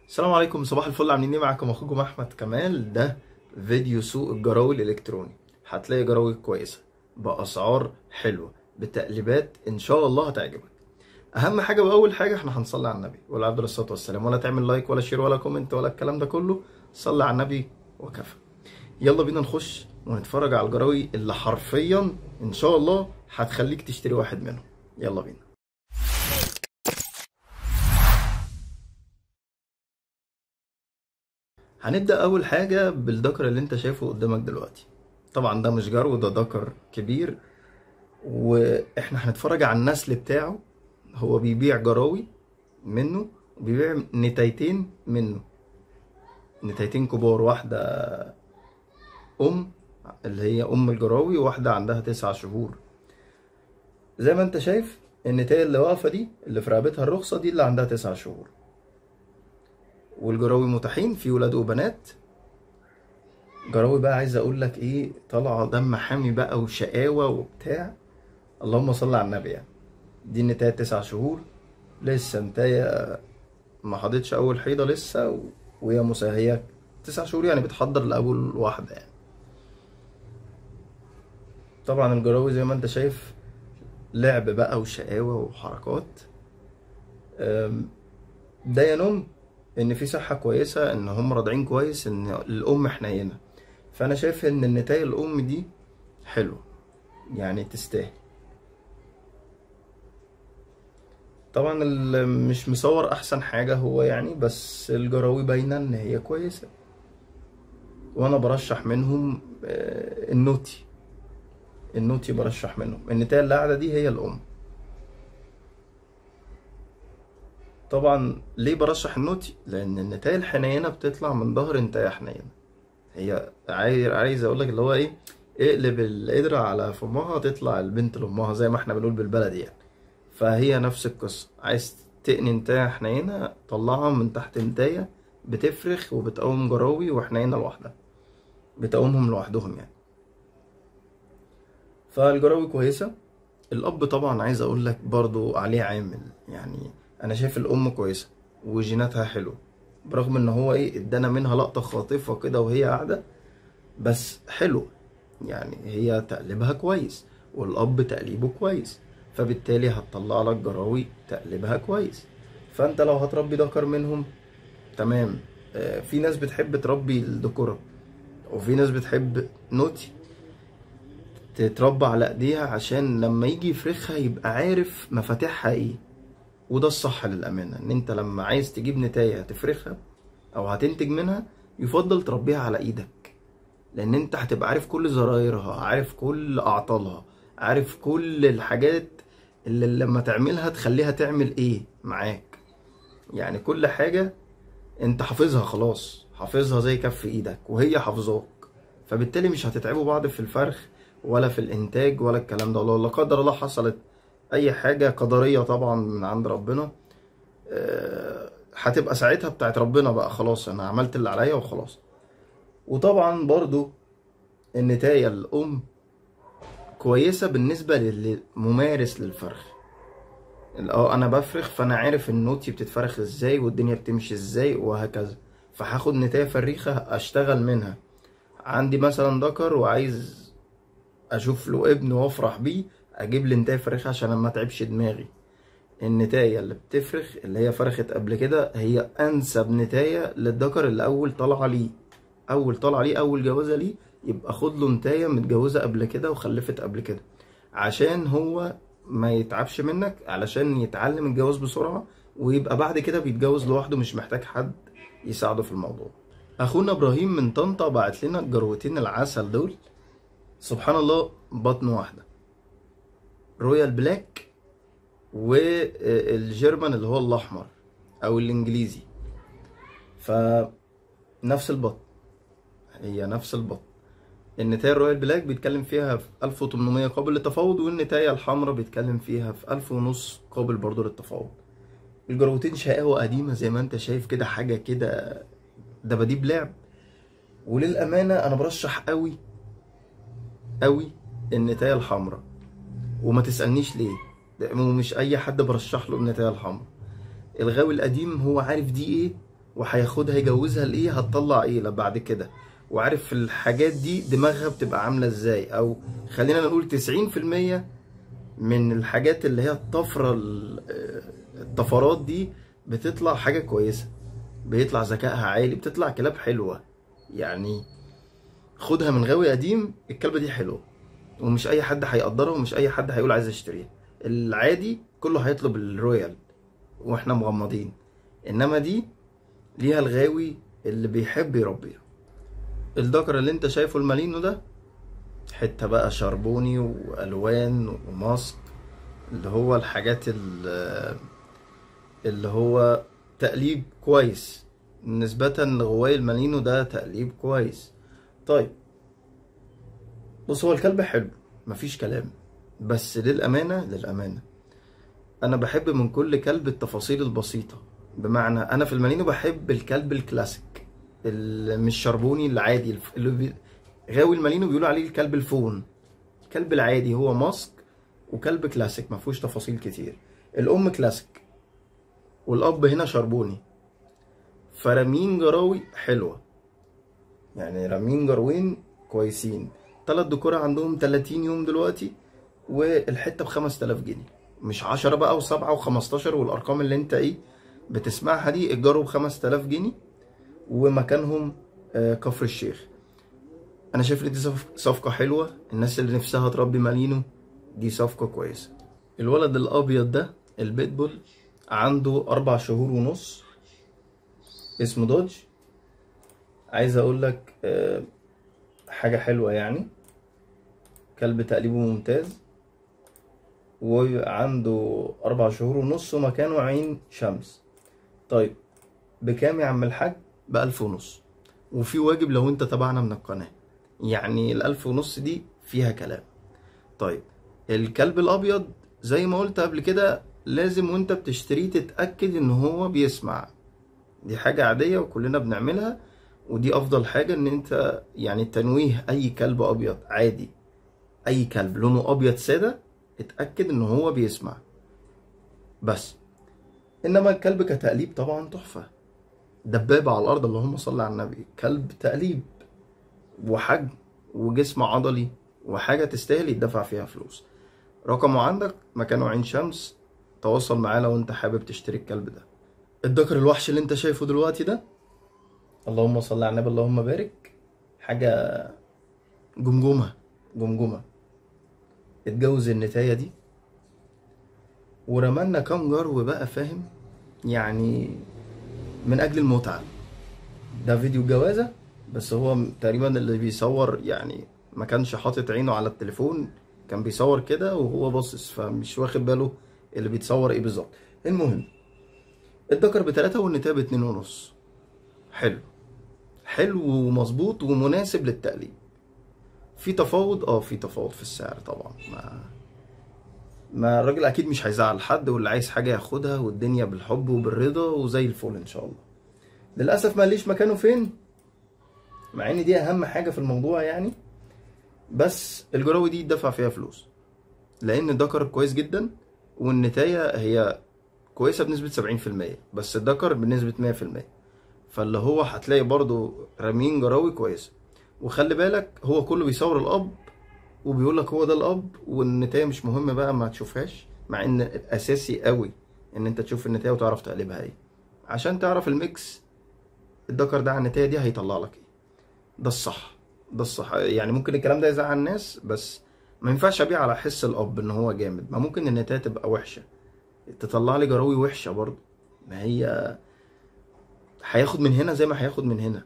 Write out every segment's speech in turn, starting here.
السلام عليكم صباح الفل عاملين ايه معاكم اخوكم احمد كمال ده فيديو سوق الجراوي الالكتروني هتلاقي جراوي كويسه باسعار حلوه بتقليبات ان شاء الله هتعجبك اهم حاجه واول حاجه احنا هنصلي على النبي ولا عبد الصلاه والسلام ولا تعمل لايك ولا شير ولا كومنت ولا الكلام ده كله صلي على النبي وكفى يلا بينا نخش ونتفرج على الجراوي اللي حرفيا ان شاء الله هتخليك تشتري واحد منهم يلا بينا هنبدأ أول حاجة بالدكر اللي أنت شايفه قدامك دلوقتي طبعا ده مش جرو ده دكر كبير وإحنا هنتفرج على النسل بتاعه هو بيبيع جراوي منه وبيبيع نتايتين منه نتايتين كبار واحدة أم اللي هي أم الجراوي وواحدة عندها تسع شهور زي ما أنت شايف النتاية اللي واقفة دي اللي في رقبتها الرخصة دي اللي عندها تسع شهور والجراوي متاحين في ولاد وبنات جراوي بقى عايز اقول لك ايه طالعه دم حامي بقى وشقاوه وبتاع اللهم صل على النبي يعني دي النتايه تسع شهور لسه نتايه ما حضتش اول حيضه لسه و... وهي مساهيه تسع شهور يعني بتحضر لاول واحده يعني طبعا الجراوي زي ما انت شايف لعب بقى وشقاوه وحركات أم، ده ينم ان في صحه كويسه ان هم راضعين كويس ان الام حنينه فانا شايف ان النتايه الام دي حلوه يعني تستاهل طبعا اللي مش مصور احسن حاجه هو يعني بس الجراوي باينه ان هي كويسه وانا برشح منهم آه، النوتي النوتي برشح منهم النتايه اللي قاعده دي هي الام طبعا ليه برشح النوتي لان النتايه الحنينه بتطلع من ظهر نتايه حنينه هي عايز عايز اقول لك اللي هو ايه اقلب القدرة على فمها تطلع البنت لامها زي ما احنا بنقول بالبلدي يعني فهي نفس القصه عايز تقني نتايه حنينه طلعها من تحت نتايه بتفرخ وبتقوم جراوي وحنينه لوحدها بتقومهم لوحدهم يعني فالجراوي كويسه الاب طبعا عايز اقول لك برضو عليه عامل يعني انا شايف الام كويسه وجيناتها حلوه برغم ان هو ايه ادانا منها لقطه خاطفه كده وهي قاعده بس حلو يعني هي تقليبها كويس والاب تقليبه كويس فبالتالي هتطلع لك جراوي تقليبها كويس فانت لو هتربي ذكر منهم تمام آه، في ناس بتحب تربي الذكورة وفي ناس بتحب نوتي تتربى على ايديها عشان لما يجي يفرخها يبقى عارف مفاتيحها ايه وده الصح للأمانة إن أنت لما عايز تجيب نتاية هتفرخها أو هتنتج منها يفضل تربيها على إيدك لأن أنت هتبقى عارف كل زرايرها عارف كل أعطالها عارف كل الحاجات اللي لما تعملها تخليها تعمل إيه معاك يعني كل حاجة أنت حافظها خلاص حافظها زي كف إيدك وهي حافظاك فبالتالي مش هتتعبوا بعض في الفرخ ولا في الإنتاج ولا الكلام ده لو لا قدر الله حصلت اي حاجه قدريه طبعا من عند ربنا آه، هتبقى ساعتها بتاعت ربنا بقى خلاص انا عملت اللي عليا وخلاص وطبعا برضو النتايه الام كويسه بالنسبه للممارس للفرخ اه انا بفرخ فانا عارف النوتي بتتفرخ ازاي والدنيا بتمشي ازاي وهكذا فهاخد نتايه فريخه اشتغل منها عندي مثلا ذكر وعايز اشوف له ابن وافرح بيه اجيب لي نتايه فرخه عشان ما اتعبش دماغي النتايه اللي بتفرخ اللي هي فرخت قبل كده هي انسب نتايه للذكر اللي اول طالعه ليه اول طالعه ليه اول جوازه ليه يبقى خد له نتايه متجوزه قبل كده وخلفت قبل كده عشان هو ما يتعبش منك علشان يتعلم الجواز بسرعه ويبقى بعد كده بيتجوز لوحده مش محتاج حد يساعده في الموضوع اخونا ابراهيم من طنطا بعت لنا الجروتين العسل دول سبحان الله بطن واحده رويال بلاك والجيرمان اللي هو الاحمر او الانجليزي فنفس البطن هي نفس البطن النتاية الرويال بلاك بيتكلم فيها في 1800 قابل للتفاوض والنتاية الحمراء بيتكلم فيها في 1000 ونص قابل برضه للتفاوض الجروتين شقاوة قديمة زي ما انت شايف كده حاجة كده دباديب لعب وللأمانة أنا برشح قوي قوي النتاية الحمراء وما تسألنيش ليه ده ومش أي حد برشح له النتاية الحمراء الغاوي القديم هو عارف دي ايه وهياخدها يجوزها لايه هتطلع ايه لا بعد كده وعارف الحاجات دي دماغها بتبقى عامله ازاي او خلينا نقول 90% من الحاجات اللي هي الطفره ال- الطفرات دي بتطلع حاجه كويسه بيطلع ذكائها عالي بتطلع كلاب حلوه يعني خدها من غاوي قديم الكلبه دي حلوه ومش اي حد هيقدرها ومش اي حد هيقول عايز اشتريها العادي كله هيطلب الرويال واحنا مغمضين انما دي ليها الغاوي اللي بيحب يربيها الدكر اللي انت شايفه المالينو ده حتة بقى شربوني والوان وماسك اللي هو الحاجات ال- اللي هو تقليب كويس نسبة لغواي المالينو ده تقليب كويس طيب بص هو الكلب حلو مفيش كلام بس للأمانة للأمانة أنا بحب من كل كلب التفاصيل البسيطة بمعنى أنا في المالينو بحب الكلب الكلاسيك اللي مش شربوني العادي الف- اللي بي... غاوي المالينو بيقولوا عليه الكلب الفون الكلب العادي هو ماسك وكلب كلاسيك ما فيهوش تفاصيل كتير الأم كلاسيك والأب هنا شربوني فرامين جراوي حلوة يعني رامين جروين كويسين تلات دكورة عندهم 30 يوم دلوقتي والحتة ب 5000 جنيه مش 10 بقى و7 و15 والأرقام اللي أنت إيه بتسمعها دي الجرو ب 5000 جنيه ومكانهم آه، كفر الشيخ أنا شايف إن دي صف- صفقة حلوة الناس اللي نفسها تربي مالينو دي صفقة كويسة الولد الأبيض ده البيتبول عنده أربع شهور ونص اسمه دوج عايز أقول لك آه، حاجة حلوة يعني كلب تقليبه ممتاز وعنده أربع شهور ونص ومكانه عين شمس طيب بكام يا عم الحاج؟ بألف ونص وفي واجب لو انت تبعنا من القناة يعني الألف ونص دي فيها كلام طيب الكلب الأبيض زي ما قلت قبل كده لازم وانت بتشتريه تتأكد ان هو بيسمع دي حاجة عادية وكلنا بنعملها ودي أفضل حاجة ان انت يعني تنويه أي كلب أبيض عادي أي كلب لونه أبيض سادة اتأكد ان هو بيسمع بس انما الكلب كتقليب طبعا تحفة دبابة على الأرض اللهم صل على النبي كلب تقليب وحجم وجسم عضلي وحاجة تستاهل يدفع فيها فلوس رقمه عندك مكانه عين شمس تواصل معاه لو انت حابب تشتري الكلب ده الذكر الوحش اللي انت شايفه دلوقتي ده اللهم صل على النبي اللهم بارك حاجة جمجمة جمجمة اتجوز النتاية دي ورمالنا كام جرو بقى فاهم يعني من اجل المتعه ده فيديو جوازه بس هو تقريبا اللي بيصور يعني ما كانش حاطط عينه على التليفون كان بيصور كده وهو باصص فمش واخد باله اللي بيتصور ايه بالظبط المهم الدكر بتلاتة والنتاية باتنين ونص حلو حلو ومظبوط ومناسب للتقليد في تفاوض اه في تفاوض في السعر طبعا ما ما الراجل اكيد مش هيزعل حد واللي عايز حاجه ياخدها والدنيا بالحب وبالرضا وزي الفل ان شاء الله للاسف ما ليش مكانه فين مع ان دي اهم حاجه في الموضوع يعني بس الجراوي دي يدفع فيها فلوس لان الدكر كويس جدا والنتايه هي كويسه بنسبه 70% بس الدكر بنسبه 100% فاللي هو هتلاقي برضو رامين جراوي كويسه وخلي بالك هو كله بيصور الاب وبيقول لك هو ده الاب والنتايه مش مهم بقى ما تشوفهاش مع ان الاساسي قوي ان انت تشوف النتايه وتعرف تقلبها ايه عشان تعرف الميكس الدكر ده على النتايه دي هيطلع لك ايه ده الصح ده الصح يعني ممكن الكلام ده يزعل الناس بس ما ينفعش ابيع على حس الاب ان هو جامد ما ممكن النتايه تبقى وحشه تطلع لي جراوي وحشه برضه ما هي هياخد من هنا زي ما هياخد من هنا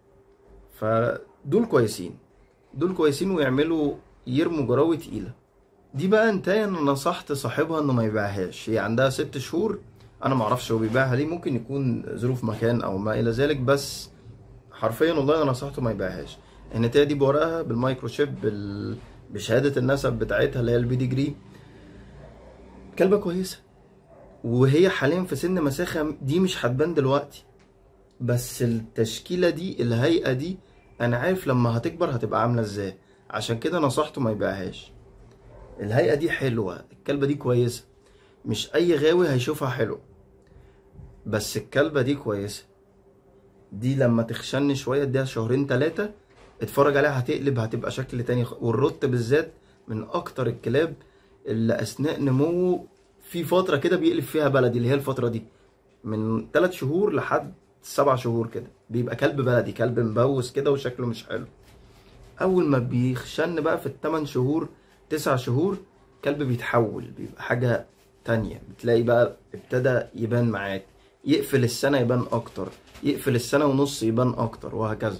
فدول كويسين دول كويسين ويعملوا يرموا جراوي تقيلة دي بقى انتهى انا نصحت صاحبها انه ما يبيعهاش هي عندها ست شهور انا معرفش هو بيبيعها ليه ممكن يكون ظروف مكان او ما الى ذلك بس حرفيا والله انا نصحته ما يبيعهاش النتايه دي بورقها بالمايكروشيب بال... بشهاده النسب بتاعتها اللي هي البي ديجري كلبه كويسه وهي حاليا في سن مساخه دي مش هتبان دلوقتي بس التشكيله دي الهيئه دي انا عارف لما هتكبر هتبقى عامله ازاي عشان كده نصحته ما يبيعهاش الهيئه دي حلوه الكلبه دي كويسه مش اي غاوي هيشوفها حلو بس الكلبه دي كويسه دي لما تخشن شويه اديها شهرين ثلاثه اتفرج عليها هتقلب هتبقى شكل تاني خ- والرط بالذات من اكتر الكلاب اللي اثناء نموه في فتره كده بيقلب فيها بلدي اللي هي الفتره دي من ثلاث شهور لحد سبع شهور كده بيبقى كلب بلدي كلب مبوس كده وشكله مش حلو اول ما بيخشن بقى في الثمان شهور تسع شهور كلب بيتحول بيبقى حاجة تانية بتلاقي بقى ابتدى يبان معاك يقفل السنة يبان اكتر يقفل السنة ونص يبان اكتر وهكذا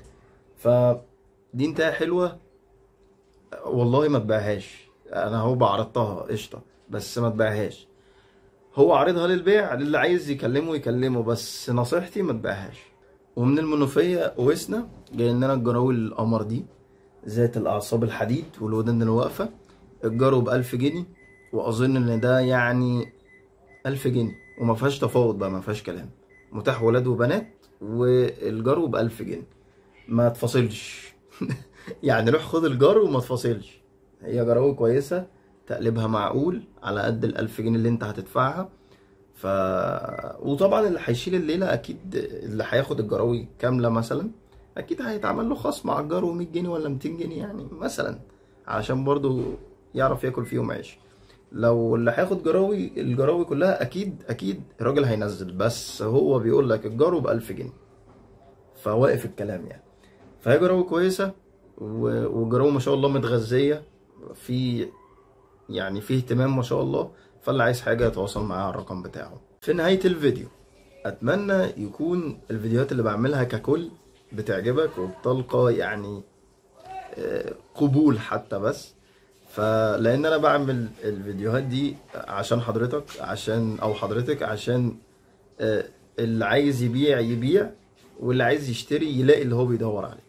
فدي انتهى حلوة والله ما تبيعهاش انا هو بعرضتها قشطة بس ما تبيعهاش هو عارضها للبيع للي عايز يكلمه يكلمه بس نصيحتي ما تبيعهاش ومن المنوفية وسنا جاي لنا الجراوي القمر دي ذات الأعصاب الحديد والودان الواقفة الجرو بألف جنيه وأظن إن ده يعني ألف جنيه وما فيهاش تفاوض بقى ما فيهاش كلام متاح ولاد وبنات والجرو بألف جنيه ما تفاصلش يعني روح خد الجرو وما تفاصلش هي جراوي كويسة تقلبها معقول على قد الألف جنيه اللي انت هتدفعها ف وطبعا اللي هيشيل الليله اكيد اللي هياخد الجراوي كامله مثلا اكيد هيتعمل له خصم على الجرو 100 جنيه ولا 200 جنيه يعني مثلا علشان برضو يعرف ياكل فيهم عيش لو اللي هياخد جراوي الجراوي كلها اكيد اكيد الراجل هينزل بس هو بيقول لك الجرو ب 1000 جنيه فواقف الكلام يعني فهي جراوي كويسه و- وجراوي ما شاء الله متغذيه في يعني فيه اهتمام ما شاء الله فاللي عايز حاجة يتواصل معاه على الرقم بتاعه في نهاية الفيديو أتمنى يكون الفيديوهات اللي بعملها ككل بتعجبك وبتلقى يعني آه، قبول حتى بس فلأن أنا بعمل الفيديوهات دي عشان حضرتك عشان أو حضرتك عشان آه، اللي عايز يبيع يبيع واللي عايز يشتري يلاقي اللي هو بيدور عليه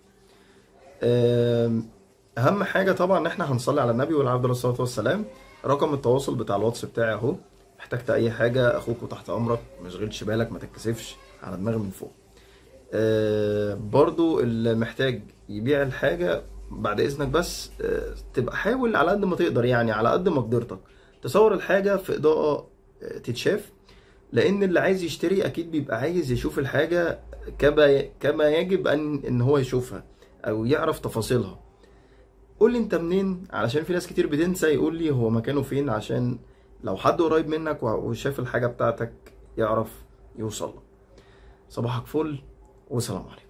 آم، اهم حاجه طبعا ان احنا هنصلي على النبي والعبد عليه الصلاه والسلام رقم التواصل بتاع الواتس بتاعي اهو احتجت اي حاجه اخوك وتحت امرك ما تشغلش بالك ما تتكسفش على دماغي من فوق آه برضو اللي محتاج يبيع الحاجه بعد اذنك بس آه تبقى حاول على قد ما تقدر يعني على قد مقدرتك تصور الحاجه في اضاءه آه، تتشاف لان اللي عايز يشتري اكيد بيبقى عايز يشوف الحاجه كما كما يجب ان ان هو يشوفها او يعرف تفاصيلها قول لي انت منين علشان في ناس كتير بتنسى يقول لي هو مكانه فين عشان لو حد قريب منك وع- وشاف الحاجة بتاعتك يعرف يوصل لك صباحك فل وسلام عليكم